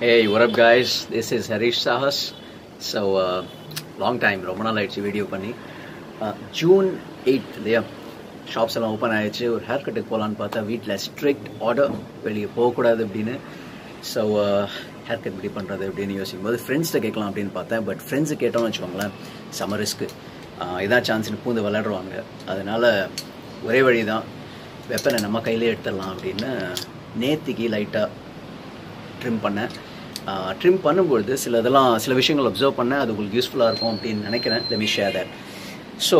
Hey, what up, guys? This is Harish Sahas. So, uh, long time, ரொம்ப நாள் ஆயிடுச்சு video பண்ணி June eight இல்லையா ஷாப்ஸ் எல்லாம் ஓப்பன் ஆயிடுச்சு ஒரு ஹேர் கட்டுக்கு போகலான்னு பார்த்தா வீட்டில் ஸ்ட்ரிக்ட் ஆர்டர் வெளியே போகக்கூடாது அப்படின்னு ஸோ ஹேர் கட் இப்படி பண்ணுறது அப்படின்னு யோசிக்கும் போது ஃப்ரெண்ட்ஸ்கிட்ட கேட்கலாம் அப்படின்னு பார்த்தேன் பட் ஃப்ரெண்ட்ஸு கேட்டோம்னு வச்சுக்கோங்களேன் செம ரிஸ்க்கு இதான் சான்ஸ்னு பூந்து விளையாடுவாங்க அதனால ஒரே வழி தான் வெப்பனை நம்ம கையிலே எடுத்துடலாம் அப்படின்னு நேத்திக்கு லைட்டாக ட்ரிம் பண்ணேன் ட்ரிம் பண்ணும்பொழுது சில இதெல்லாம் சில விஷயங்கள் அப்சர்வ் பண்ணேன் அது உங்களுக்கு யூஸ்ஃபுல்லாக இருக்கும் அப்படின்னு நினைக்கிறேன் லெமி ஷேர் தட் ஸோ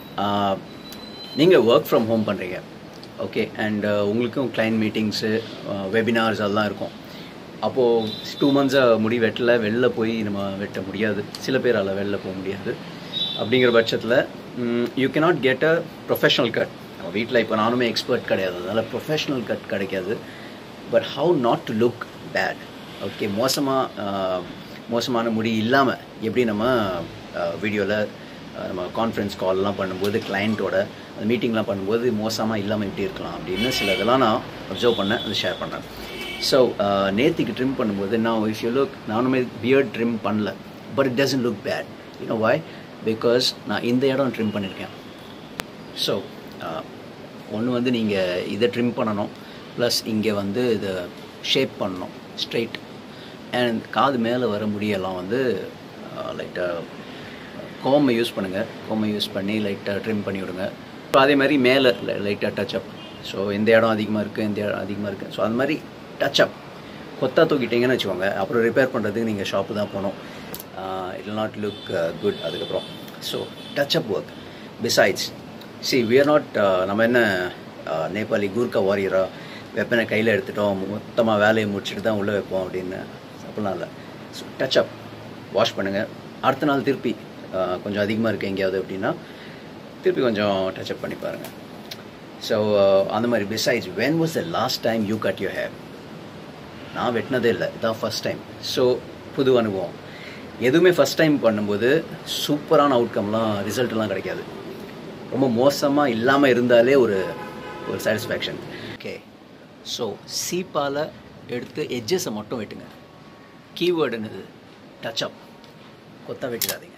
நீங்கள் ஒர்க் ஃப்ரம் ஹோம் பண்ணுறீங்க ஓகே அண்ட் உங்களுக்கும் கிளைண்ட் மீட்டிங்ஸு வெபினார்ஸ் அதெல்லாம் இருக்கும் அப்போது டூ மந்த்ஸாக முடி வெட்டல வெளில போய் நம்ம வெட்ட முடியாது சில பேரால் வெளில போக முடியாது அப்படிங்கிற பட்சத்தில் you cannot get a professional cut நம்ம வீட்டில் இப்போ நானுமே எக்ஸ்பர்ட் கிடையாது அதனால் ப்ரொஃபஷனல் கட் கிடைக்காது but how not to look bad okay மோசமாக மோசமான முடி இல்லாமல் எப்படி நம்ம வீடியோவில் நம்ம கான்ஃபரன்ஸ் கால்லாம் பண்ணும்போது கிளைண்ட்டோட அந்த மீட்டிங்லாம் பண்ணும்போது மோசமாக இல்லாமல் எப்படி இருக்கலாம் அப்படின்னு சில இதெல்லாம் நான் அப்சர்வ் பண்ணேன் அதை ஷேர் பண்ணேன் ஸோ நேத்திக்கு ட்ரிம் பண்ணும்போது நான் இஃப் யூ லுக் நானுமே பியர்ட் ட்ரிம் பண்ணல but it doesn't look bad you know why because நான் இந்த இடம் ட்ரிம் பண்ணியிருக்கேன் ஸோ ஒன்று வந்து நீங்கள் இதை ட்ரிம் பண்ணணும் ப்ளஸ் இங்கே வந்து இதை ஷேப் பண்ணணும் ஸ்ட்ரைட் அண்ட் காது மேலே வர முடியெல்லாம் வந்து லைட்டாக கோமை யூஸ் பண்ணுங்கள் கோமை யூஸ் பண்ணி லைட்டாக ட்ரிம் பண்ணி விடுங்க இப்போ அதே மாதிரி மேலே லைட்டாக டச்சப் ஸோ இந்த இடம் அதிகமாக இருக்குது இந்த இடம் அதிகமாக இருக்குது ஸோ அந்த மாதிரி டச்சப் கொத்தா தூக்கிட்டீங்கன்னு வச்சுக்கோங்க அப்புறம் ரிப்பேர் பண்ணுறதுக்கு நீங்கள் ஷாப்பு தான் போகணும் இட் நாட் லுக் குட் அதுக்கப்புறம் so touch up work besides see we are not நம்ம என்ன நேபாளி கூர்க்கா வாரியரா வெப்பனை கையில் எடுத்துட்டோம் மொத்தமாக வேலையை முடிச்சுட்டு தான் உள்ளே வைப்போம் அப்படின்னு அப்படிலாம் இல்லை ஸோ டச்சப் வாஷ் பண்ணுங்கள் அடுத்த நாள் திருப்பி கொஞ்சம் அதிகமாக இருக்குது எங்கேயாவது அப்படின்னா திருப்பி கொஞ்சம் டச்சப் பண்ணி பாருங்கள் ஸோ அந்த மாதிரி besides when was the last time you cut you hair நான் வெட்டினதே இல்லை இதான் ஃபஸ்ட் டைம் ஸோ புது அனுபவம் எதுவுமே ஃபஸ்ட் டைம் பண்ணும்போது சூப்பரான அவுட்கம்லாம் ரிசல்ட்லாம் கிடைக்காது ரொம்ப மோசமாக இல்லாமல் இருந்தாலே ஒரு ஒரு சாட்டிஸ்ஃபேக்ஷன் ஓகே ஸோ சீப்பால் எடுத்து எட்ஜஸை மட்டும் வெட்டுங்க கீவேர்டு என்னது டச்சப் கொத்தா வெட்டிடாதீங்க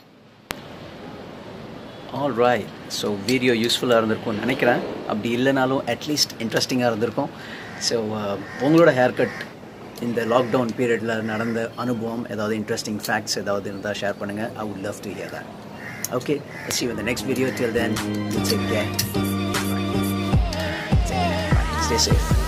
ஆல் ரைட் ஸோ வீடியோ யூஸ்ஃபுல்லாக இருந்திருக்கும்னு நினைக்கிறேன் அப்படி இல்லைனாலும் அட்லீஸ்ட் இன்ட்ரெஸ்டிங்காக இருந்திருக்கும் ஸோ உங்களோட ஹேர் கட் இந்த லாக்டவுன் பீரியடில் நடந்த அனுபவம் ஏதாவது இன்ட்ரெஸ்டிங் ஃபேக்ட்ஸ் ஏதாவது இருந்தால் ஷேர் பண்ணுங்கள் I would love to hear that Okay, let's see you in the next video. Till then, take care. Stay safe.